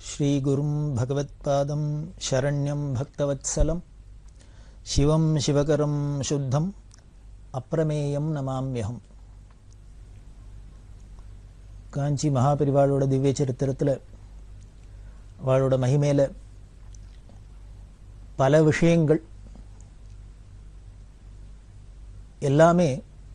श्रीगुरुं भगवत्पादं शरण्यं भक्तवत्सलं शिवं शिवकरं शुद्धम् அப்பிரமேயம் நமாமியகம் காஞ்சி மகாபெரிவாளோட திவ்ய சரித்திரத்தில் அவளோட மகிமையில் பல விஷயங்கள் எல்லாமே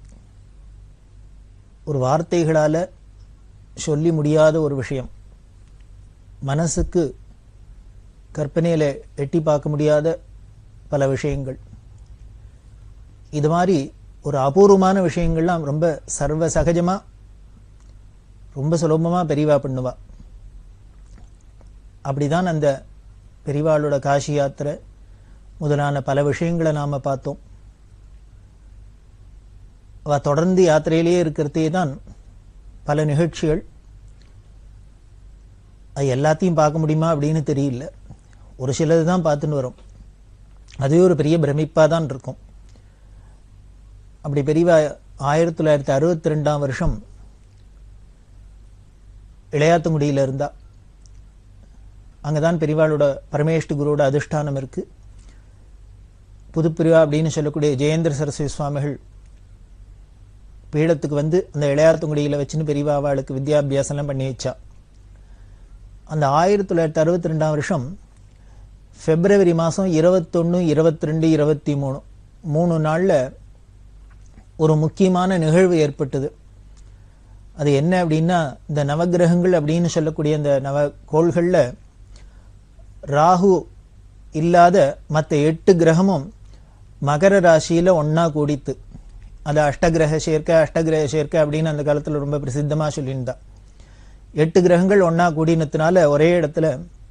ஒரு வார்த்தைகளால் சொல்லி முடியாத ஒரு விஷயம் மனசுக்கு கற்பனையில் எட்டி பார்க்க முடியாத பல விஷயங்கள் இது மாதிரி ஒரு அபூர்வமான விஷயங்கள்லாம் ரொம்ப சர்வ சகஜமாக ரொம்ப சுலபமாக பெரிவா பண்ணுவா அப்படிதான் அந்த பெரிவாளோட காசி யாத்திரை முதலான பல விஷயங்களை நாம் பார்த்தோம் அவ தொடர்ந்து யாத்திரையிலேயே இருக்கிறதே தான் பல நிகழ்ச்சிகள் அது எல்லாத்தையும் பார்க்க முடியுமா அப்படின்னு தெரியல ஒரு சிலது தான் பார்த்துன்னு வரும் அதுவே ஒரு பெரிய பிரமிப்பாக தான் இருக்கும் அப்படி பெரியவா ஆயிரத்தி தொள்ளாயிரத்தி அறுபத்தி ரெண்டாம் வருஷம் இளையாத்துங்குடியில் இருந்தா அங்கே தான் பெரியவாளோட பரமேஷ்டி குருவோட அதிஷ்டானம் இருக்கு புதுப்பிரிவா அப்படின்னு சொல்லக்கூடிய ஜெயேந்திர சரஸ்வதி சுவாமிகள் பீடத்துக்கு வந்து அந்த இளையாத்துங்குடியில் வச்சுன்னு பெரியவா அவளுக்கு வித்யாபியாசம்லாம் பண்ணி வச்சா அந்த ஆயிரத்தி தொள்ளாயிரத்தி அறுபத்தி ரெண்டாம் வருஷம் பிப்ரவரி மாதம் இருபத்தொன்று இருபத்தி ரெண்டு இருபத்தி மூணு மூணு நாளில் ஒரு முக்கியமான நிகழ்வு ஏற்பட்டது அது என்ன அப்படின்னா இந்த நவகிரகங்கள் அப்படின்னு சொல்லக்கூடிய இந்த நவ கோள்களில் ராகு இல்லாத மற்ற எட்டு கிரகமும் மகர ராசியில் ஒன்றா கூடித்து அது அஷ்டகிரக சேர்க்கை அஷ்டகிரக சேர்க்கை அப்படின்னு அந்த காலத்தில் ரொம்ப பிரசித்தமாக சொல்லியிருந்தா எட்டு கிரகங்கள் ஒன்றா கூடினத்தினால ஒரே இடத்துல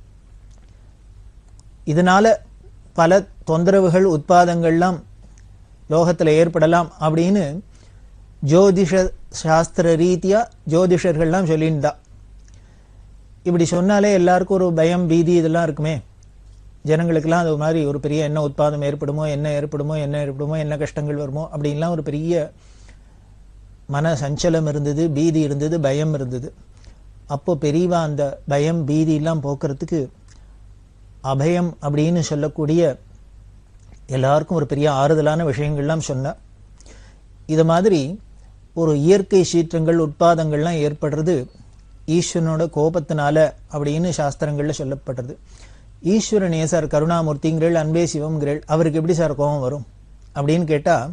இதனால பல தொந்தரவுகள் உட்பாதங்கள்லாம் லோகத்தில் ஏற்படலாம் அப்படின்னு ஜோதிஷ சாஸ்திர ரீதியாக ஜோதிஷர்கள்லாம் சொல்லியிருந்தா இப்படி சொன்னாலே எல்லாருக்கும் ஒரு பயம் பீதி இதெல்லாம் இருக்குமே ஜனங்களுக்கெல்லாம் அது மாதிரி ஒரு பெரிய என்ன உட்பாதம் ஏற்படுமோ என்ன ஏற்படுமோ என்ன ஏற்படுமோ என்ன கஷ்டங்கள் வருமோ அப்படின்லாம் ஒரு பெரிய மன சஞ்சலம் இருந்தது பீதி இருந்தது பயம் இருந்தது அப்போ பெரியவா அந்த பயம் பீதியெல்லாம் போக்குறதுக்கு அபயம் அப்படின்னு சொல்லக்கூடிய எல்லாருக்கும் ஒரு பெரிய ஆறுதலான விஷயங்கள்லாம் சொன்னார் இது மாதிரி ஒரு இயற்கை சீற்றங்கள் உட்பாதங்கள்லாம் ஏற்படுறது ஈஸ்வரனோட கோபத்தினால அப்படின்னு சாஸ்திரங்களில் சொல்லப்படுறது ஈஸ்வரன் ஏன் சார் கருணாமூர்த்திங்கிறள் அன்பே சிவம்ங்கிறள் அவருக்கு எப்படி சார் கோபம் வரும் அப்படின்னு கேட்டால்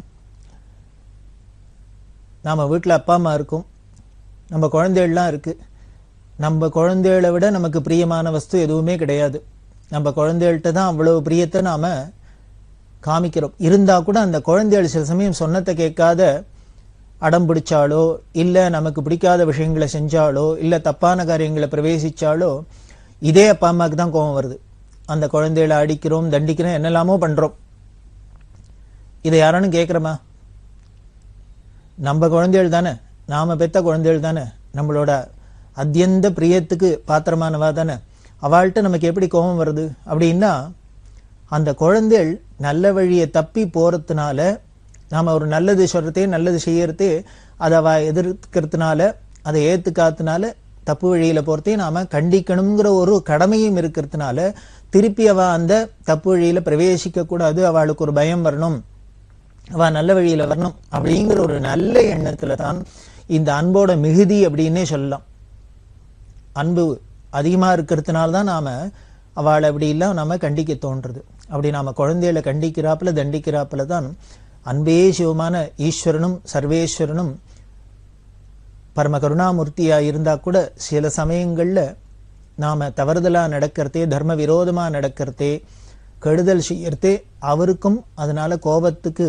நாம் வீட்டில் அப்பா அம்மா இருக்கும் நம்ம குழந்தைகள்லாம் இருக்குது நம்ம குழந்தைகளை விட நமக்கு பிரியமான வஸ்து எதுவுமே கிடையாது நம்ம குழந்தைகள்கிட்ட தான் அவ்வளோ பிரியத்தை நாம் காமிக்கிறோம் இருந்தால் கூட அந்த குழந்தைகள் சில சமயம் சொன்னத்தை கேட்காத அடம் பிடிச்சாலோ இல்லை நமக்கு பிடிக்காத விஷயங்களை செஞ்சாலோ இல்லை தப்பான காரியங்களை பிரவேசிச்சாலோ இதே அப்பா அம்மாவுக்கு தான் கோபம் வருது அந்த குழந்தைகளை அடிக்கிறோம் தண்டிக்கிறோம் என்னெல்லாமோ பண்ணுறோம் இதை யாரானும் கேட்குறோமா நம்ம குழந்தைகள் தானே நாம் பெத்த குழந்தைகள் தானே நம்மளோட அத்தியந்த பிரியத்துக்கு பாத்திரமானவா தானே அவள்கிட்ட நமக்கு எப்படி கோபம் வருது அப்படின்னா அந்த குழந்தைகள் நல்ல வழியை தப்பி போகிறதுனால நாம் ஒரு நல்லது சொல்கிறதே நல்லது செய்யறதே அதை அவ எதிர்க்கிறதுனால அதை ஏற்றுக்காதனால தப்பு வழியில் போகிறதே நாம் கண்டிக்கணுங்கிற ஒரு கடமையும் இருக்கிறதுனால திருப்பி அவள் அந்த தப்பு வழியில் பிரவேசிக்கக்கூடாது அவளுக்கு ஒரு பயம் வரணும் அவள் நல்ல வழியில் வரணும் அப்படிங்கிற ஒரு நல்ல எண்ணத்தில் தான் இந்த அன்போட மிகுதி அப்படின்னே சொல்லலாம் அன்பு அதிகமாக இருக்கிறதுனால தான் நாம் அவளை அப்படிலாம் நாம் கண்டிக்க தோன்றுறது அப்படி நாம் குழந்தைகளை கண்டிக்கிறாப்புல தண்டிக்கிறாப்புல தான் அன்பே சிவமான ஈஸ்வரனும் சர்வேஸ்வரனும் பரம கருணாமூர்த்தியாக இருந்தால் கூட சில சமயங்களில் நாம் தவறுதலாக நடக்கிறதே தர்ம விரோதமாக நடக்கிறதே கெடுதல் செய்யறதே அவருக்கும் அதனால் கோபத்துக்கு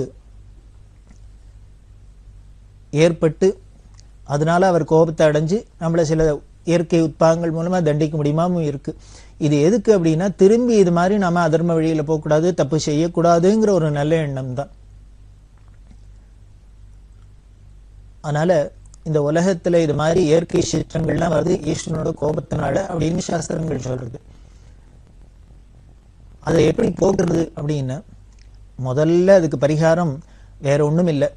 ஏற்பட்டு அதனால் அவர் கோபத்தை அடைஞ்சு நம்மளை சில இயற்கை உட்பாகங்கள் மூலமாக தண்டிக்க முடியுமாவும் இருக்குது இது எதுக்கு அப்படின்னா திரும்பி இது மாதிரி நம்ம அதர்ம வழியில் போகக்கூடாது தப்பு செய்யக்கூடாதுங்கிற ஒரு நல்ல எண்ணம் தான் அதனால் இந்த உலகத்தில் இது மாதிரி இயற்கை சீற்றங்கள்லாம் வருது ஈஸ்வரனோட கோபத்தினால அப்படின்னு சாஸ்திரங்கள் சொல்றது அதை எப்படி போக்குறது அப்படின்னா முதல்ல அதுக்கு பரிகாரம் வேற ஒன்றும் இல்லை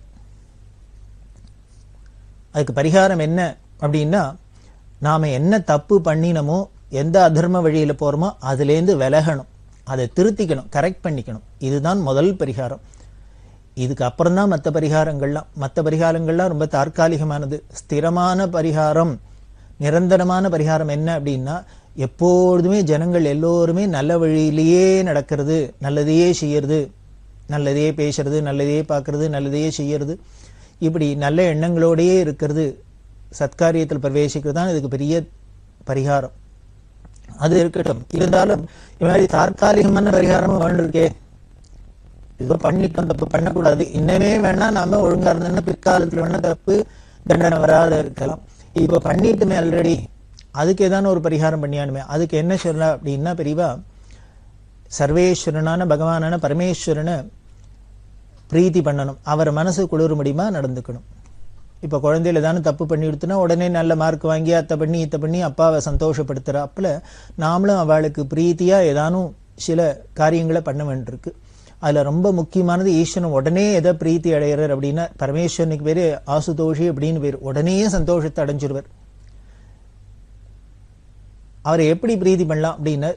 அதுக்கு பரிகாரம் என்ன அப்படின்னா நாம் என்ன தப்பு பண்ணினமோ எந்த அதர்ம வழியில போறோமோ அதுலேருந்து விலகணும் அதை திருத்திக்கணும் கரெக்ட் பண்ணிக்கணும் இதுதான் முதல் பரிகாரம் இதுக்கு அப்புறம் தான் மற்ற பரிகாரங்கள்லாம் மற்ற பரிகாரங்கள்லாம் ரொம்ப தற்காலிகமானது ஸ்திரமான பரிகாரம் நிரந்தரமான பரிகாரம் என்ன அப்படின்னா எப்பொழுதுமே ஜனங்கள் எல்லோருமே நல்ல வழியிலேயே நடக்கிறது நல்லதையே செய்யறது நல்லதையே பேசுறது நல்லதையே பார்க்கறது நல்லதையே செய்யறது இப்படி நல்ல எண்ணங்களோடையே இருக்கிறது சத்காரியத்தில் பிரவேசிக்கிறது தான் இதுக்கு பெரிய பரிகாரம் அது இருக்கட்டும் இருந்தாலும் இது மாதிரி தற்காலிகமான பரிகாரமும் வேண்டிருக்கே இதோ பண்ணிட்டோம் தப்பு பண்ணக்கூடாது இன்னமே வேணா நாம ஒழுங்கா இருந்தோம்னா பிற்காலத்துல வேணா தப்பு தண்டனை வராத இருக்கலாம் இப்ப பண்ணிட்டுமே ஆல்ரெடி அதுக்கு ஏதான ஒரு பரிகாரம் பண்ணியானுமே அதுக்கு என்ன சொல்ல அப்படின்னா பெரியவா சர்வேஸ்வரனான பகவானான பரமேஸ்வரனை பிரீத்தி பண்ணணும் அவர் மனசு குளிரும்படிமா நடந்துக்கணும் இப்ப குழந்தையில தானே தப்பு பண்ணி கொடுத்தனா உடனே நல்ல மார்க் வாங்கி அத்தை பண்ணி இத்தை பண்ணி அப்பாவை சந்தோஷப்படுத்துறாப்புல நாமளும் அவளுக்கு பிரீத்தியா ஏதானும் சில காரியங்களை பண்ண வேண்டியிருக்கு அதுல ரொம்ப முக்கியமானது ஈஸ்வரன் உடனே எதை பிரீத்தி அடைகிறார் அப்படின்னா பரமேஸ்வரனுக்கு பேரு ஆசுதோஷி அப்படின்னு பேர் உடனே சந்தோஷத்தை அடைஞ்சிருவர் அவரை எப்படி பிரீத்தி பண்ணலாம் அப்படின்னா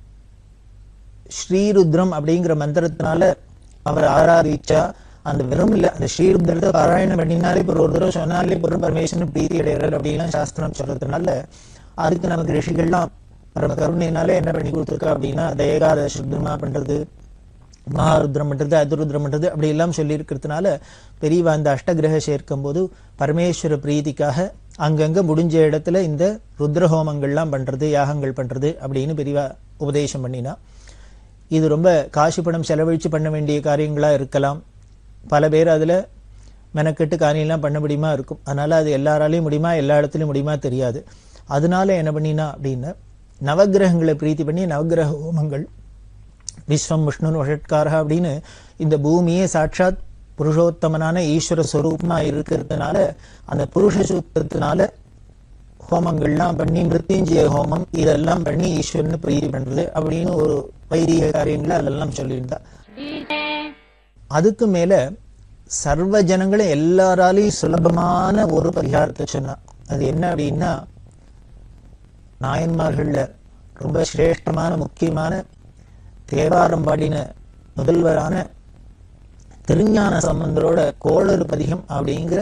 ஸ்ரீருத்ரம் அப்படிங்கிற மந்திரத்தினால அவர் ஆராதிச்சா அந்த வெறும் இல்ல அந்த ஸ்ரீருத்ரத்தை பாராயணம் பண்ணினாலே இப்போ ஒரு தடவை சொன்னாலே பொருள் பரமேஸ்வரன் பிரீத்தி அடைகிறார் அப்படின்லாம் சாஸ்திரம் சொல்றதுனால அதுக்கு நமக்கு ரிஷிகள்லாம் பரம கருணையினால என்ன பண்ணி கொடுத்துருக்கா அப்படின்னா அந்த ஏகாதசி ருத்ரமா பண்றது மகாருத்ரம் பண்றது அதிருத்ரம் பண்றது அப்படி எல்லாம் சொல்லி இருக்கிறதுனால பெரியவா அந்த அஷ்டகிரக சேர்க்கும் போது பரமேஸ்வர பிரீதிக்காக அங்கங்க முடிஞ்ச இடத்துல இந்த ருத்ர ஹோமங்கள்லாம் பண்றது யாகங்கள் பண்றது அப்படின்னு பெரியவா உபதேசம் பண்ணினா இது ரொம்ப காசு பணம் செலவழிச்சு பண்ண வேண்டிய காரியங்களா இருக்கலாம் பல பேர் அதுல மெனக்கெட்டு காரியம்லாம் பண்ண முடியுமா இருக்கும் அதனால அது எல்லாராலையும் முடியுமா எல்லா இடத்துலயும் முடியுமா தெரியாது அதனால என்ன பண்ணினா அப்படின்னா நவக்கிரகங்களை பிரீத்தி பண்ணி நவக்கிரக ஹோமங்கள் விஸ்வம் விஷ்ணு வஷட்காரா அப்படின்னு இந்த பூமியே சாட்சாத் புருஷோத்தமனான ஈஸ்வர ஸ்வரூபமா இருக்கிறதுனால அந்த புருஷ சூத்திரத்தினால ஹோமங்கள்லாம் பண்ணி மிருத்யுஞ்சய ஹோமம் இதெல்லாம் பண்ணி ஈஸ்வரனை பிரீதி பண்றது அப்படின்னு ஒரு வைதிக காரியங்களை அதெல்லாம் சொல்லியிருந்தா அதுக்கு மேல சர்வ ஜனங்களும் எல்லாராலையும் சுலபமான ஒரு பரிகாரத்தை சொன்னா அது என்ன அப்படின்னா நாயன்மார்கள்ல ரொம்ப சிரேஷ்டமான முக்கியமான தேவாரம் பாடின முதல்வரான திருஞான சம்பந்தரோட கோளறு பதிகம் அப்படிங்கிற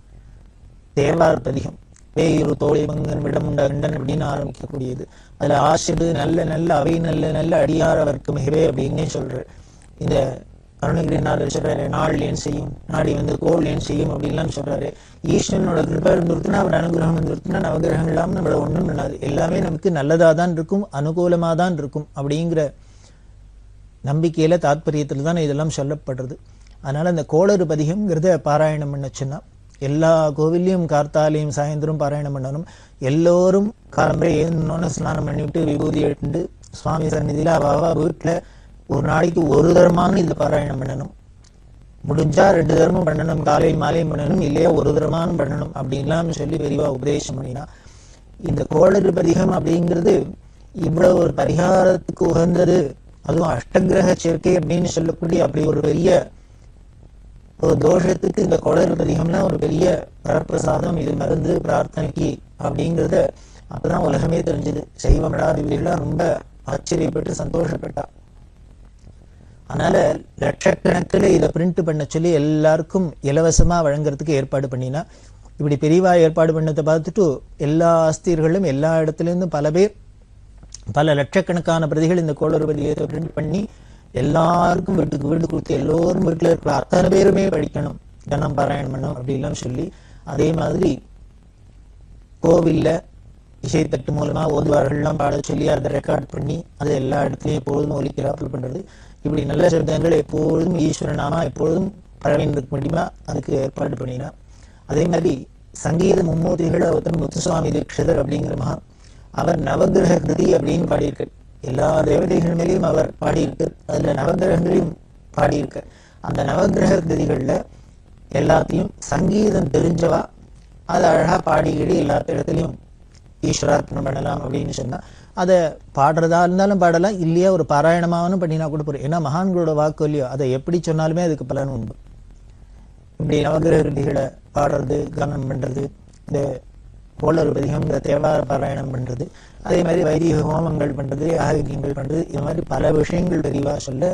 தேவார பதிகம் வேயுரு தோழி மங்கன் விடமுண்ட கண்டன் அப்படின்னு ஆரம்பிக்கக்கூடியது அதுல ஆசிடு நல்ல நல்ல அவை நல்ல நல்ல அடியார் அவருக்கு மிகவே அப்படின்னே சொல்ற இந்த அருணகிரிநாதர் சொல்றாரு நாள் ஏன் செய்யும் நாடி வந்து கோள் ஏன் செய்யும் அப்படின்லாம் சொல்றாரு ஈஸ்வரனோட கிருபை இருந்துருத்துனா அவர் அனுகிரகம் இருந்துருத்துனா நவகிரகம் இல்லாம நம்மள ஒண்ணும் பண்ணாது எல்லாமே நமக்கு நல்லதா தான் இருக்கும் அனுகூலமா தான் இருக்கும் அப்படிங்கிற நம்பிக்கையில தாத்பரியத்துல தான் இதெல்லாம் சொல்லப்படுறது அதனால அந்த கோளறு பதிகம்ங்கிறத பாராயணம் பண்ண சொன்னா எல்லா கோவில்லையும் கார்த்தாலையும் சாயந்தரம் பாராயணம் பண்ணணும் எல்லோரும் காலம்பரை ஏன்னொன்னு ஸ்நானம் பண்ணிவிட்டு விபூதி எடுத்து சுவாமி சந்நிதியில அவாவா வீட்டுல ஒரு நாளைக்கு ஒரு தரமான இதுல பாராயணம் பண்ணணும் முடிஞ்சா ரெண்டு தரமும் பண்ணணும் காலை மாலையும் பண்ணணும் இல்லையா ஒரு தரமானும் பண்ணணும் அப்படின்லாம் சொல்லி பெரியவா உபதேசம் பண்ணினா இந்த கோளறு பதிகம் அப்படிங்கிறது இவ்வளவு ஒரு பரிகாரத்துக்கு உகந்தது அதுவும் அஷ்டகிரக சேர்க்கை அப்படின்னு சொல்லக்கூடிய அப்படி ஒரு பெரிய ஒரு தோஷத்துக்கு இந்த கொடர் பதிகம்னா ஒரு பெரிய வரப்பிரசாதம் இது மருந்து பிரார்த்தனைக்கு அப்படிங்கறத அப்பதான் உலகமே தெரிஞ்சது சைவ மடாதிபதிகள்லாம் ரொம்ப ஆச்சரியப்பட்டு சந்தோஷப்பட்டா அதனால லட்சக்கணக்கில் இதை பிரிண்ட் பண்ண சொல்லி எல்லாருக்கும் இலவசமா வழங்குறதுக்கு ஏற்பாடு பண்ணினா இப்படி பெரியவா ஏற்பாடு பண்ணதை பார்த்துட்டு எல்லா ஆஸ்தியர்களும் எல்லா இடத்துல இருந்தும் பல பேர் பல லட்சக்கணக்கான பிரதிகள் இந்த கோளறு பதிகத்தை பிரிண்ட் பண்ணி எல்லாருக்கும் வீட்டுக்கு வீடு கொடுத்து எல்லோரும் வீட்டுல இருக்கிற அத்தனை பேருமே படிக்கணும் தினம் பாராயணம் பண்ணணும் அப்படிலாம் சொல்லி அதே மாதிரி கோவில்ல இசைத்தட்டு மூலமா ஓதுவார்கள்லாம் பாட சொல்லி அதை ரெக்கார்ட் பண்ணி அதை எல்லா இடத்துலயும் எப்பொழுதும் ஒலிக்கிறாப்புல பண்றது இப்படி நல்ல சப்தங்கள் எப்பொழுதும் ஈஸ்வரனாமா எப்பொழுதும் பரவின்னு இருக்க முடியுமா அதுக்கு ஏற்பாடு பண்ணினா அதே மாதிரி சங்கீத மும்மூர்த்திகள் ஒருத்தர் முத்துசுவாமி தீட்சிதர் அப்படிங்கிற மகா அவர் நவகிரக கிருதி அப்படின்னு பாடியிருக்கார் எல்லா தேவதைகள் மேலேயும் அவர் பாடியிருக்கார் அதுல நவகிரகங்களையும் பாடியிருக்கார் அந்த நவகிரக கிருதிகள்ல எல்லாத்தையும் சங்கீதம் தெரிஞ்சவா அதை அழகா பாடிக்கிட்டு எல்லா இடத்துலையும் ஈஸ்வரார்ப்பணம் பண்ணலாம் அப்படின்னு சொன்னா அதை பாடுறதா இருந்தாலும் பாடலாம் இல்லையா ஒரு பாராயணமாவனும் பண்ணினா கூட போறோம் ஏன்னா மகான்களோட வாக்கு இல்லையோ அதை எப்படி சொன்னாலுமே அதுக்கு பலன் உண்டு இப்படி நவகிரக கிருதிகளை பாடுறது கானம் பண்றது இந்த கோளறு பதிகம்ங்கிற தேவார பாராயணம் பண்றது அதே மாதிரி வைதிக ஹோமங்கள் பண்றது யாகங்கள் பண்றது இது மாதிரி பல விஷயங்கள் விரிவா சொல்ல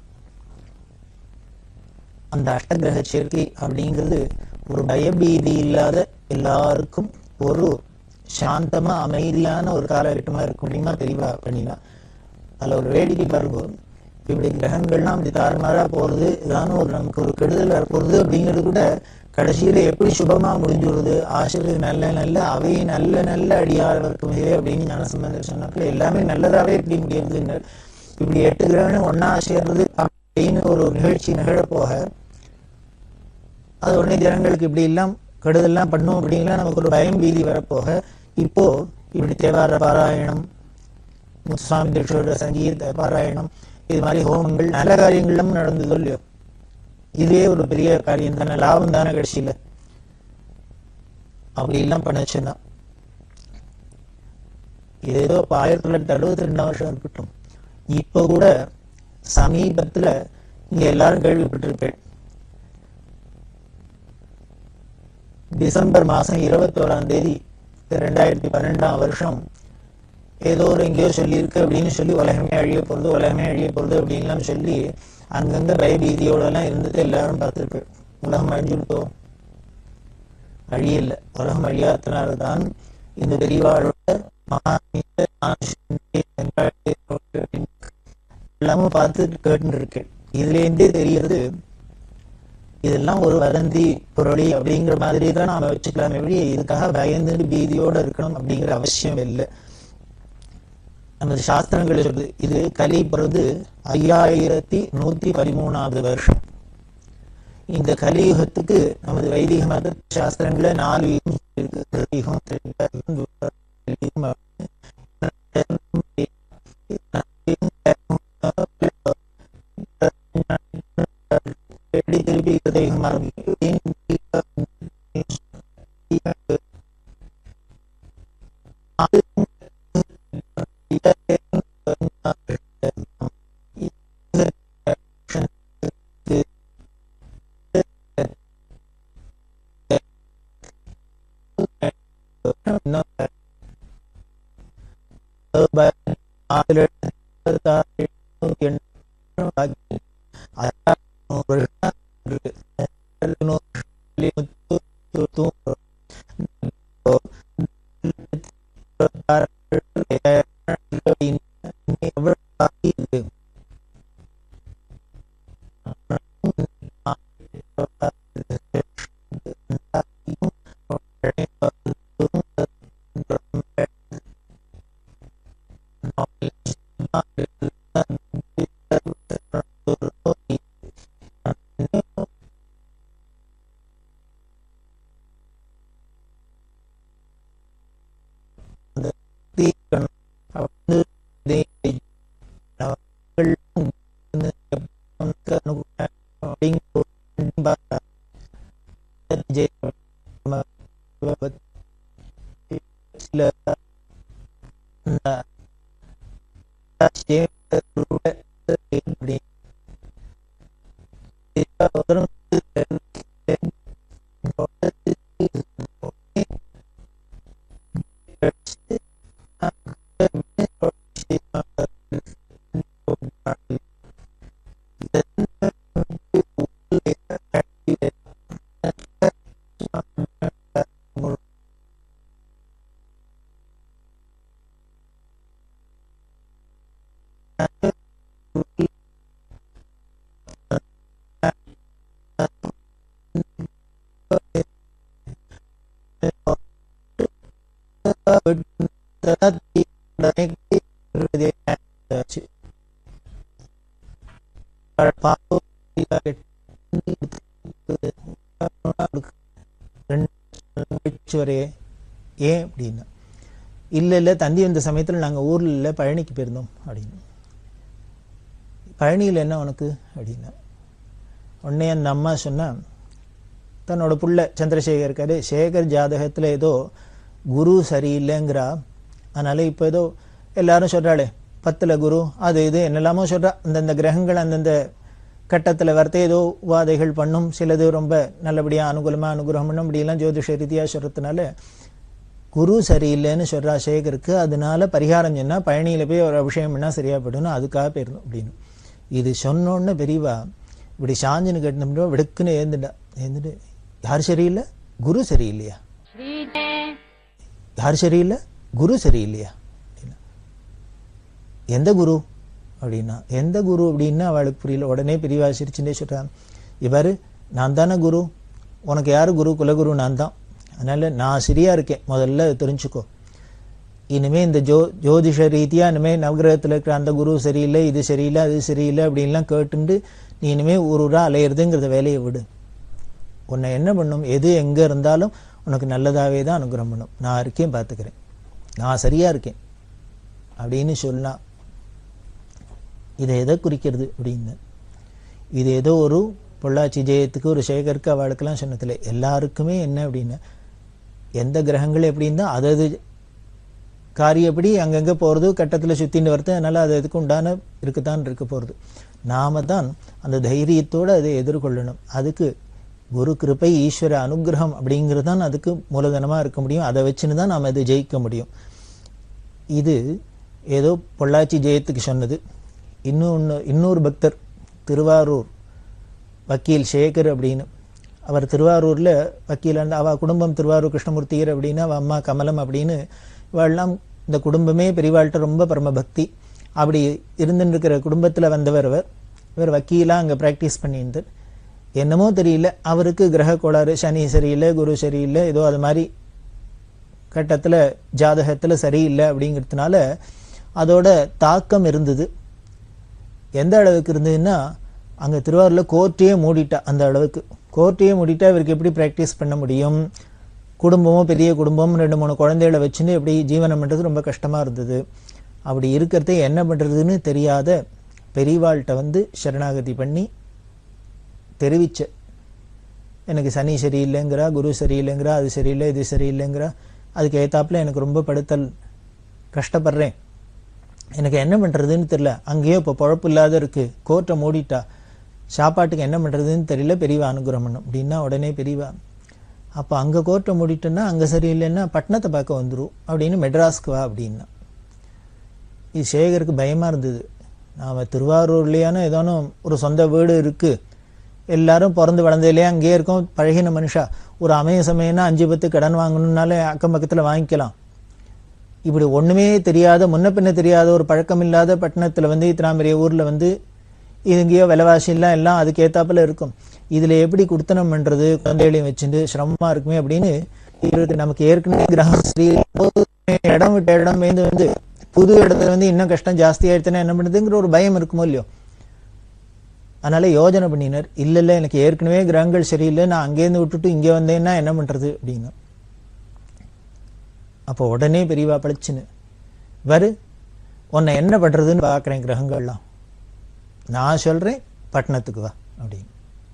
அந்த அஷ்டகிரக சேர்க்கை அப்படிங்கிறது ஒரு பயபீதி இல்லாத எல்லாருக்கும் ஒரு சாந்தமா அமைதியான ஒரு காலகட்டமா இருக்க முடியுமா தெளிவா பண்ணினா அதுல ஒரு வேடிக்கை பாருங்க இப்படி கிரகங்கள்லாம் இப்படி தாறுமாறா போறது இதான ஒரு நமக்கு ஒரு கெடுதல் வரப்போறது அப்படிங்கிறது கூட கடைசியில எப்படி சுபமா முடிஞ்சுடுறது ஆசிரியர் நல்ல நல்ல அவை நல்ல நல்ல அடியாளருக்கு மிகவே அப்படின்னு ஞானசம்பந்தர் சொன்னாப்புல எல்லாமே நல்லதாவே எப்படி முடியுதுங்க இப்படி எட்டு கிரகணம் ஒன்னா சேர்றது அப்படின்னு ஒரு நிகழ்ச்சி நிகழப்போக அது உடனே ஜனங்களுக்கு இப்படி எல்லாம் கெடுதல்லாம் பண்ணும் அப்படின்லாம் நமக்கு ஒரு பயம் பீதி வரப்போக இப்போ இப்படி தேவார பாராயணம் முத்துசாமி தீட்சோட சங்கீத பாராயணம் இது மாதிரி ஹோமங்கள் நல்ல காரியங்களும் நடந்ததோ இல்லையோ இதுவே ஒரு பெரிய காரியம் தானே லாபம் தானே கடைசியில அப்படி எல்லாம் பண்ணுச்சுன்னா இது ஏதோ இப்ப ஆயிரத்தி தொள்ளாயிரத்தி அறுபத்தி ரெண்டாம் வருஷம் இருக்கட்டும் இப்போ கூட சமீபத்துல இங்க எல்லாரும் கேள்விப்பட்டிருப்பேன் டிசம்பர் மாசம் இருபத்தோராம் தேதி ரெண்டாயிரத்தி பன்னெண்டாம் வருஷம் ஏதோ ஒரு எங்கேயோ சொல்லியிருக்கு அப்படின்னு சொல்லி உலகமே அழிய போறது உலகமே அழிய போறது அப்படின்லாம் சொல்லி அங்கங்க பயபீதியோட எல்லாம் இருந்தது எல்லாரும் பார்த்துருக்கு உலகம் அழிஞ்சுட்டோம் அழியல உலகம் அழியாதனால்தான் இந்த பெரியவாழோட எல்லாமும் பார்த்து கேட்டு இருக்கேன் இதுல இருந்தே தெரிகிறது இதெல்லாம் ஒரு வதந்தி புரளி அப்படிங்கிற மாதிரி தான் நாம வச்சுக்கலாம் எப்படி இதுக்காக பயந்துட்டு பீதியோட இருக்கணும் அப்படிங்கிற அவசியம் இல்லை நமது சாஸ்திரங்கள் சொல்லுது இது கலி பிறகு ஐயாயிரத்தி நூத்தி பதிமூணாவது வருஷம் இந்த கலியுகத்துக்கு நமது வைதிக மத சாஸ்திரங்கள நாலு யுகம் இருக்கு கிருத்தியுகம், திரேதாயுகம், துவாபரயுகம், எப்படி திருப்பி கிருதயுகம் ஆரம்பிக்கும் வரையே ஏன் அப்படின்னா இல்லை இல்லை தந்தி வந்த சமயத்தில் நாங்கள் ஊரில் இல்லை பழனிக்கு போயிருந்தோம் அப்படின்னு பழனியில் என்ன உனக்கு அப்படின்னா உடனே அந்த அம்மா சொன்னா தன்னோட புள்ள சந்திரசேகர் இருக்காரு சேகர் ஜாதகத்தில் ஏதோ குரு சரியில்லைங்கிறா அதனால இப்போ ஏதோ எல்லாரும் சொல்றாளே பத்துல குரு அது இது என்னெல்லாமோ சொல்றா அந்தந்த கிரகங்கள் அந்தந்த கட்டத்தில் வரத்தே ஏதோ உபாதைகள் பண்ணும் சிலது ரொம்ப நல்லபடியாக அனுகூலமாக அனுகிரகம் பண்ணும் இப்படியெல்லாம் ஜோதிஷ ரீதியாக சொல்கிறதுனால குரு சரியில்லைன்னு சொல்றா சேகருக்கு அதனால பரிகாரம் சொன்னா பழனியில போய் ஒரு அபிஷேகம் பண்ணா சரியா போயிடும் அதுக்காக போயிருந்தோம் அப்படின்னு இது சொன்னோன்னு பெரியவா இப்படி சாஞ்சின்னு கேட்டோம்னா விடுக்குன்னு ஏந்துட்டா ஏந்துட்டு யார் சரியில்லை குரு சரியில்லையா யார் சரியில்லை குரு சரியில்லையா அப்படின்னா எந்த குரு அப்படின்னா எந்த குரு அப்படின்னா அவளுக்கு புரியல உடனே பெரியவா சிரிச்சுட்டே சொல்றான் இவர் நான் தானே குரு உனக்கு யாரு குரு குலகுரு நான் தான் அதனால நான் சரியா இருக்கேன் முதல்ல தெரிஞ்சுக்கோ இனிமே இந்த ஜோ ஜோதிஷ ரீதியா இனிமே நவகிரகத்துல இருக்கிற அந்த குரு சரியில்லை இது சரியில்லை அது சரியில்லை அப்படின்லாம் கேட்டுண்டு நீ இனிமே ஒரு ஊரா அலையிறதுங்கிறத வேலையை விடு உன்னை என்ன பண்ணும் எது எங்க இருந்தாலும் உனக்கு நல்லதாவே தான் அனுகிரகம் பண்ணும் நான் இருக்கேன் பார்த்துக்கிறேன் நான் சரியா இருக்கேன் அப்படின்னு சொன்னா இதை எதை குறிக்கிறது அப்படின்னு இது ஏதோ ஒரு பொள்ளாச்சி ஜெயத்துக்கு ஒரு சேகருக்கு அவளுக்கெல்லாம் சொன்னதில்லை எல்லாருக்குமே என்ன அப்படின்னு எந்த கிரகங்கள் எப்படின்னா அதது காரியப்படி அங்கங்க போறது கட்டத்துல சுத்தின்னு வருது அதனால அது அதுக்கு உண்டான இருக்குதான் இருக்க போறது நாம தான் அந்த தைரியத்தோட அதை எதிர்கொள்ளணும் அதுக்கு குரு கிருபை ஈஸ்வர அனுகிரகம் அப்படிங்கிறது தான் அதுக்கு மூலதனமா இருக்க முடியும் அதை வச்சுன்னு தான் நாம இதை ஜெயிக்க முடியும் இது ஏதோ பொள்ளாச்சி ஜெயத்துக்கு சொன்னது இன்னொன்று இன்னொரு பக்தர் திருவாரூர் வக்கீல் சேகர் அப்படின்னு அவர் திருவாரூர்ல வக்கீலாண்டு அவ குடும்பம் திருவாரூர் கிருஷ்ணமூர்த்தியர் அப்படின்னு அவ அம்மா கமலம் அப்படின்னு இவெல்லாம் இந்த குடும்பமே பெரியவாள்கிட்ட ரொம்ப பரம பக்தி அப்படி இருந்துட்டு இருக்கிற குடும்பத்துல வந்தவர் அவர் இவர் வக்கீலா அங்க பிராக்டிஸ் பண்ணிட்டு என்னமோ தெரியல அவருக்கு கிரக கோளாறு சனி சரியில்லை குரு சரியில்லை ஏதோ அது மாதிரி கட்டத்துல ஜாதகத்துல சரியில்லை அப்படிங்கிறதுனால அதோட தாக்கம் இருந்தது எந்த அளவுக்கு இருந்ததுன்னா அங்க திருவாரூர்ல கோர்ட்டையே மூடிட்டா அந்த அளவுக்கு கோர்ட்டையே மூடிட்டா இவருக்கு எப்படி பிராக்டிஸ் பண்ண முடியும் குடும்பமும் பெரிய குடும்பம் ரெண்டு மூணு குழந்தைகளை வச்சுன்னு எப்படி ஜீவனம் பண்றது ரொம்ப கஷ்டமா இருந்தது அப்படி இருக்கிறதே என்ன பண்றதுன்னு தெரியாத பெரியவாள்கிட்ட வந்து சரணாகதி பண்ணி தெரிவிச்ச எனக்கு சனி சரியில்லைங்கிறா குரு சரியில்லைங்கிறா அது சரியில்லை இது சரியில்லைங்கிறா அதுக்கு ஏத்தாப்புல எனக்கு ரொம்ப படுத்தல் கஷ்டப்படுறேன் எனக்கு என்ன பண்றதுன்னு தெரியல அங்கேயோ இப்போ பொழப்பு இல்லாத இருக்கு கோர்ட்டை மூடிட்டா சாப்பாட்டுக்கு என்ன பண்றதுன்னு தெரியல பெரியவா அனுகிரகம் பண்ணும் அப்படின்னா உடனே பெரியவா அப்போ அங்க கோர்ட்டை மூடிட்டோன்னா அங்க சரியில்லைன்னா பட்டணத்தை பார்க்க வந்துரும் அப்படின்னு மெட்ராஸ்க்கு வா அப்படின்னா இது சேகருக்கு பயமா இருந்தது நாம திருவாரூர்லயான ஏதானும் ஒரு சொந்த வீடு இருக்கு எல்லாரும் பிறந்து வளர்ந்ததுலேயே அங்கேயே இருக்கோம் பழகின மனுஷா ஒரு அமைய சமயம்னா அஞ்சு பத்து கடன் வாங்கணும்னாலே அக்கம் பக்கத்துல வாங்கிக்கலாம் இப்படி ஒண்ணுமே தெரியாத முன்ன பின்ன தெரியாத ஒரு பழக்கம் இல்லாத பட்டணத்துல வந்து இத்தனை பெரிய ஊர்ல வந்து இது எங்கேயோ விலைவாசி எல்லாம் எல்லாம் அதுக்கு ஏத்தாப்புல இருக்கும் இதுல எப்படி குடுத்தனம் பண்றது குழந்தைகளையும் வச்சுட்டு சிரமமா இருக்குமே அப்படின்னு இவருக்கு நமக்கு ஏற்கனவே கிரகஸ்ரீ இடம் விட்ட இடம் வந்து வந்து புது இடத்துல வந்து இன்னும் கஷ்டம் ஜாஸ்தி ஆயிடுச்சுன்னா என்ன பண்ணுறதுங்கிற ஒரு பயம் இருக்குமோ இல்லையோ அதனால யோஜனை பண்ணினார் இல்ல இல்ல எனக்கு ஏற்கனவே கிரகங்கள் சரியில்லை நான் அங்கேருந்து விட்டுட்டு இங்கே வந்தேன்னா என்ன பண்றது அப்படின்னு அப்போ உடனே பெரியவா பழிச்சுன்னு வரு உன்னை என்ன பண்றதுன்னு பார்க்குறேன் கிரகங்கள்லாம் நான் சொல்றேன் பட்டணத்துக்கு வா அப்படின்னு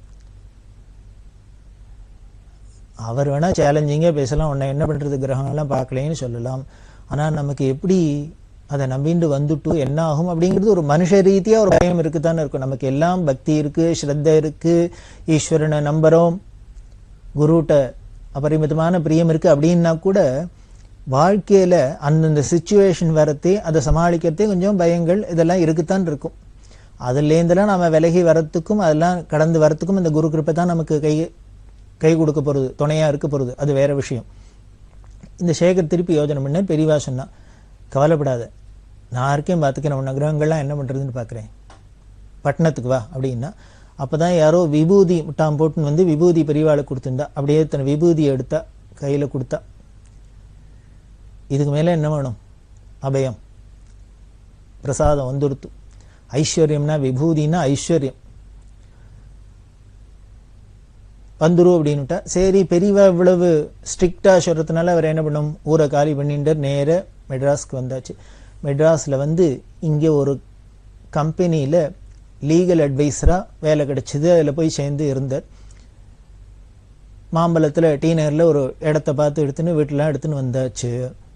அவர் வேணா சேலஞ்சிங்கா பேசலாம் உன்னை என்ன பண்றது கிரகங்கள்லாம் பார்க்கலேன்னு சொல்லலாம் ஆனா நமக்கு எப்படி அதை நம்பிண்டு வந்துட்டு என்ன ஆகும் அப்படிங்கிறது ஒரு மனுஷ ரீதியா ஒரு பயம் இருக்குதானே இருக்கும் நமக்கு எல்லாம் பக்தி இருக்கு ஸ்ரத்த இருக்கு ஈஸ்வரனை நம்புறோம் குருட்ட அபரிமிதமான பிரியம் இருக்கு அப்படின்னா கூட வாழ்க்கையில அந்தந்த சுச்சுவேஷன் வரத்தே அதை சமாளிக்கிறதே கொஞ்சம் பயங்கள் இதெல்லாம் இருக்குத்தான் இருக்கும் அதுலேருந்தெல்லாம் நாம விலகி வரத்துக்கும் அதெல்லாம் கடந்து வரத்துக்கும் இந்த குரு கிருப்பை தான் நமக்கு கை கை கொடுக்க போறது துணையா இருக்க போறது அது வேற விஷயம் இந்த சேகர் திருப்பி யோஜனை பண்ண பெரியவா சொன்னா கவலைப்படாத நான் இருக்கேன் பார்த்துக்கிறேன் உன்ன கிரகங்கள்லாம் என்ன பண்றதுன்னு பார்க்குறேன் பட்டணத்துக்கு வா அப்படின்னா அப்பதான் யாரோ விபூதி முட்டாம் போட்டுன்னு வந்து விபூதி பெரியவாளுக்கு கொடுத்துருந்தா அப்படியே தன் விபூதி எடுத்தா கையில கொடுத்தா இதுக்கு மேல என்ன வேணும் அபயம் பிரசாதம் வந்துடுத்து ஐஸ்வர்யம்னா விபூதினா ஐஸ்வர்யம் வந்துரும் அப்படின்னுட்டா சரி பெரியவா இவ்வளவு ஸ்ட்ரிக்டா சொல்றதுனால அவர் என்ன பண்ணும் ஊரை காலி பண்ணிட்டு நேர மெட்ராஸ்க்கு வந்தாச்சு மெட்ராஸ்ல வந்து இங்க ஒரு கம்பெனியில லீகல் அட்வைசரா வேலை கிடைச்சது அதுல போய் சேர்ந்து இருந்தார் மாம்பழத்துல டி நகர்ல ஒரு இடத்த பார்த்து எடுத்துன்னு வீட்டுலாம் எடுத்துன்னு வந்தாச்சு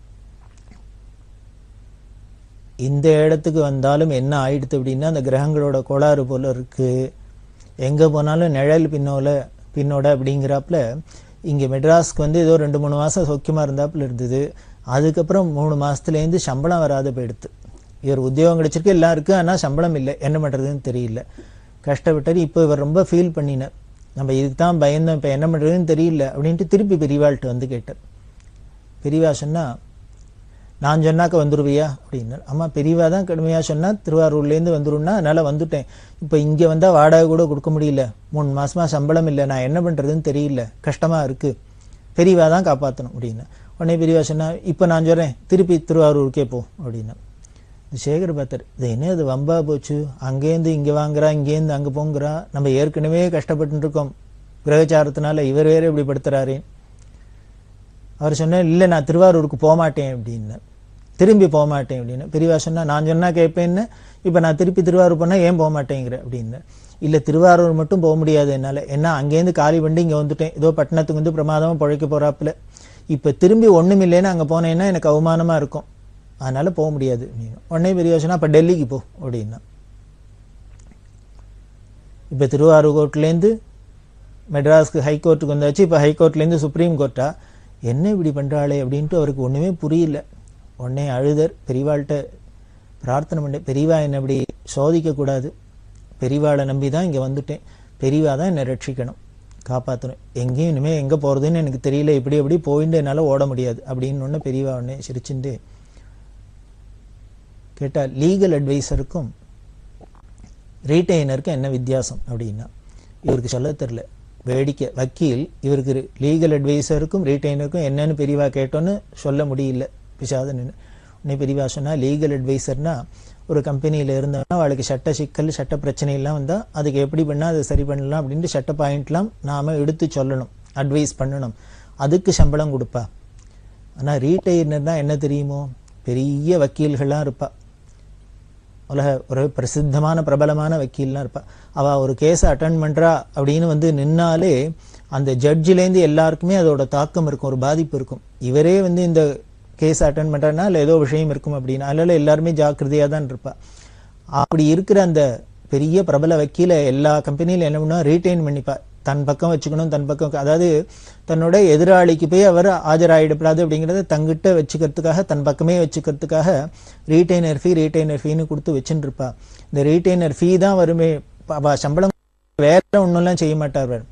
இந்த இடத்துக்கு வந்தாலும் என்ன ஆயிடுது அப்படின்னா அந்த கிரகங்களோட கோளாறு போல இருக்கு எங்க போனாலும் நிழல் பின்னோல பின்னோட அப்படிங்கிறாப்புல இங்கே மெட்ராஸ்க்கு வந்து ஏதோ ரெண்டு மூணு மாதம் சௌக்கியமாக இருந்தாப்புல இருந்தது அதுக்கப்புறம் மூணு மாதத்துலேருந்து சம்பளம் வராத போயிடுத்து இவர் உத்தியோகம் கிடைச்சிருக்கு எல்லாம் இருக்குது ஆனால் சம்பளம் இல்லை என்ன பண்ணுறதுன்னு தெரியல கஷ்டப்பட்டார் இப்போ இவர் ரொம்ப ஃபீல் பண்ணினார் நம்ம இதுக்கு தான் பயந்தோம் இப்போ என்ன பண்ணுறதுன்னு தெரியல அப்படின்ட்டு திருப்பி பெரியவாள்கிட்ட வந்து கேட்டார் பெரியவா சொன்னா நான் சொன்னாக்க வந்துருவியா அப்படின்னார் அம்மா பெரியவா தான் கடுமையாக சொன்னால் திருவாரூர்லேருந்து வந்துருன்னா அதனால் வந்துட்டேன் இப்போ இங்கே வந்தால் வாடகை கூட கொடுக்க முடியல மூணு மாசமா சம்பளம் இல்லை நான் என்ன பண்ணுறதுன்னு தெரியல கஷ்டமாக இருக்குது பெரியவா தான் காப்பாற்றணும் அப்படின்னு உடனே பெரியவா சொன்னா இப்போ நான் சொல்கிறேன் திருப்பி திருவாரூருக்கே போ அப்படின்னா சேகர் பார்த்தார் இது என்ன இது வம்பா போச்சு அங்கேருந்து இங்கே வாங்குறா இங்கேருந்து அங்கே போங்கிறா நம்ம ஏற்கனவே கஷ்டப்பட்டு இருக்கோம் கிரகச்சாரத்தினால இவர் வேற இப்படி படுத்துறாரே அவர் சொன்னார் இல்லை நான் திருவாரூருக்கு போக மாட்டேன் அப்படின்னு திரும்பி போக மாட்டேன் அப்படின்னு பெரியவா சொன்னா நான் சொன்னா கேட்பேன்னு இப்போ நான் திருப்பி திருவாரூர் போனால் ஏன் போக மாட்டேங்கிற அப்படின்னு இல்லை திருவாரூர் மட்டும் போக முடியாது என்னால் ஏன்னா அங்கேருந்து காலி பண்ணி இங்கே வந்துட்டேன் ஏதோ பட்டணத்துக்கு வந்து பிரமாதமாக பழைக்க போகிறாப்புல இப்போ திரும்பி ஒன்றும் இல்லைன்னு அங்கே போனேன்னா எனக்கு அவமானமாக இருக்கும் அதனால போக முடியாது அப்படின்னு உடனே பெரியவா சொன்னா அப்போ டெல்லிக்கு போ அப்படின்னா இப்போ திருவாரூர் கோர்ட்லேருந்து மெட்ராஸ்க்கு ஹைகோர்ட்டுக்கு வந்தாச்சு இப்போ ஹைகோர்ட்லேருந்து சுப்ரீம் கோர்ட்டா என்ன இப்படி பண்ணுறாளே அப்படின்ட்டு அவருக்கு ஒன்றுமே புரியல உடனே அழுதர் பெரியவாள்கிட்ட பிரார்த்தனை பண்ண பெரியவா என்னை இப்படி சோதிக்கக்கூடாது பெரியவாளை நம்பி தான் இங்கே வந்துட்டேன் பெரியவா தான் என்னை ரட்சிக்கணும் காப்பாற்றணும் எங்கேயும் இனிமேல் எங்கே போகிறதுன்னு எனக்கு தெரியல இப்படி எப்படி போயிட்டு என்னால் ஓட முடியாது அப்படின்னு ஒன்று பெரியவா உடனே சிரிச்சுட்டு கேட்டால் லீகல் அட்வைசருக்கும் ரீட்டைனருக்கும் என்ன வித்தியாசம் அப்படின்னா இவருக்கு சொல்ல தெரில வேடிக்கை வக்கீல் இவருக்கு லீகல் அட்வைசருக்கும் ரீட்டைனருக்கும் என்னன்னு பெரியவா கேட்டோன்னு சொல்ல முடியல பிசாதன் உடனே பெரியவா சொன்னால் லீகல் அட்வைசர்னா ஒரு கம்பெனியில் இருந்தோம்னா அவளுக்கு சட்ட சிக்கல் சட்ட பிரச்சனை எல்லாம் வந்தால் அதுக்கு எப்படி பண்ணால் அதை சரி பண்ணலாம் அப்படின்ட்டு சட்ட பாயிண்ட்லாம் நாம் எடுத்து சொல்லணும் அட்வைஸ் பண்ணணும் அதுக்கு சம்பளம் கொடுப்பா ஆனால் ரீட்டைனர்னா என்ன தெரியுமோ பெரிய வக்கீல்கள்லாம் இருப்பா உலக ஒரு பிரசித்தமான பிரபலமான வக்கீல்லாம் இருப்பா அவள் ஒரு கேஸை அட்டன் பண்ணுறா அப்படின்னு வந்து நின்னாலே அந்த ஜட்ஜிலேருந்து எல்லாருக்குமே அதோட தாக்கம் இருக்கும் ஒரு பாதிப்பு இருக்கும் இவரே வந்து இந்த கேஸ் அட்டன் பண்ணுறதுனா இல்லை ஏதோ விஷயம் இருக்கும் அப்படின்னு அதனால எல்லாருமே ஜாக்கிரதையாக தான் இருப்பா அப்படி இருக்கிற அந்த பெரிய பிரபல வக்கீல எல்லா கம்பெனியிலும் என்ன பண்ணுவா ரீட்டைன் பண்ணிப்பா தன் பக்கம் வச்சுக்கணும் தன் பக்கம் அதாவது தன்னோட எதிராளிக்கு போய் அவர் ஆஜராயிடப்படாது அப்படிங்கிறத தங்கிட்ட வச்சுக்கிறதுக்காக தன் பக்கமே வச்சுக்கிறதுக்காக ரீட்டைனர் ஃபீ ரீட்டைனர் ஃபீன்னு கொடுத்து வச்சுட்டு இருப்பா இந்த ரீட்டைனர் ஃபீ தான் வருமே அவ சம்பளம் வேற ஒன்றும்லாம் செய்ய மாட்டார் அவர்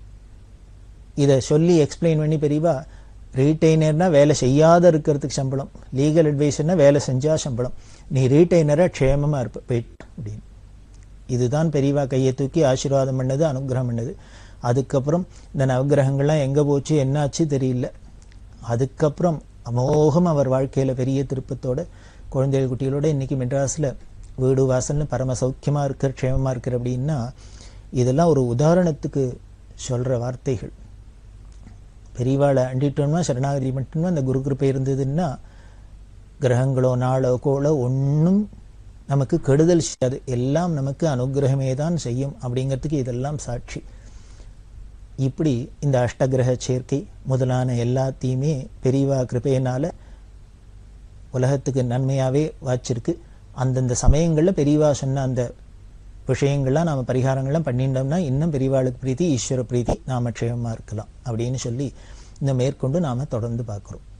இதை சொல்லி எக்ஸ்பிளைன் பண்ணி பெரியவா ரீட்டைனர்னா வேலை செய்யாத இருக்கிறதுக்கு சம்பளம் லீகல் அட்வைசர்னா வேலை செஞ்சா சம்பளம் நீ ரீட்டைனரா க்ஷேமமா இருப்ப போயிட்டு அப்படின்னு இதுதான் பெரியவா கையை தூக்கி ஆசீர்வாதம் பண்ணது அனுகிரகம் பண்ணது அதுக்கப்புறம் இந்த நவகிரகங்கள்லாம் எங்கே போச்சு என்னாச்சு தெரியல அதுக்கப்புறம் அமோகம் அவர் வாழ்க்கையில் பெரிய திருப்பத்தோட குழந்தைகள் குட்டிகளோட இன்னைக்கு மெட்ராஸில் வீடு வாசல்னு பரம சௌக்கியமாக இருக்கிற க்ஷேமமாக இருக்கிற அப்படின்னா இதெல்லாம் ஒரு உதாரணத்துக்கு சொல்கிற வார்த்தைகள் பெரியவாளை அண்டிட்டோம்னா சரணாகதி மட்டும்னா அந்த குரு கிருப்பை இருந்ததுன்னா கிரகங்களோ நாளோ கோளோ ஒன்றும் நமக்கு கெடுதல் செய்யாது எல்லாம் நமக்கு அனுகிரகமே தான் செய்யும் அப்படிங்கிறதுக்கு இதெல்லாம் சாட்சி இப்படி இந்த அஷ்டகிரக சேர்க்கை முதலான எல்லாத்தையுமே பெரியவா கிருப்பையினால உலகத்துக்கு நன்மையாவே வாச்சிருக்கு அந்தந்த சமயங்களில் பெரியவா சொன்ன அந்த விஷயங்கள்லாம் நாம் பரிகாரங்கள்லாம் பண்ணிட்டோம்னா இன்னும் பெரியவாளுக்கு பிரீத்தி ஈஸ்வர பிரீத்தி நாம க்ஷேமமாக இருக்கலாம் அப்படின்னு சொல்லி இந்த மேற்கொண்டு நாம் தொடர்ந்து பார்க்குறோம்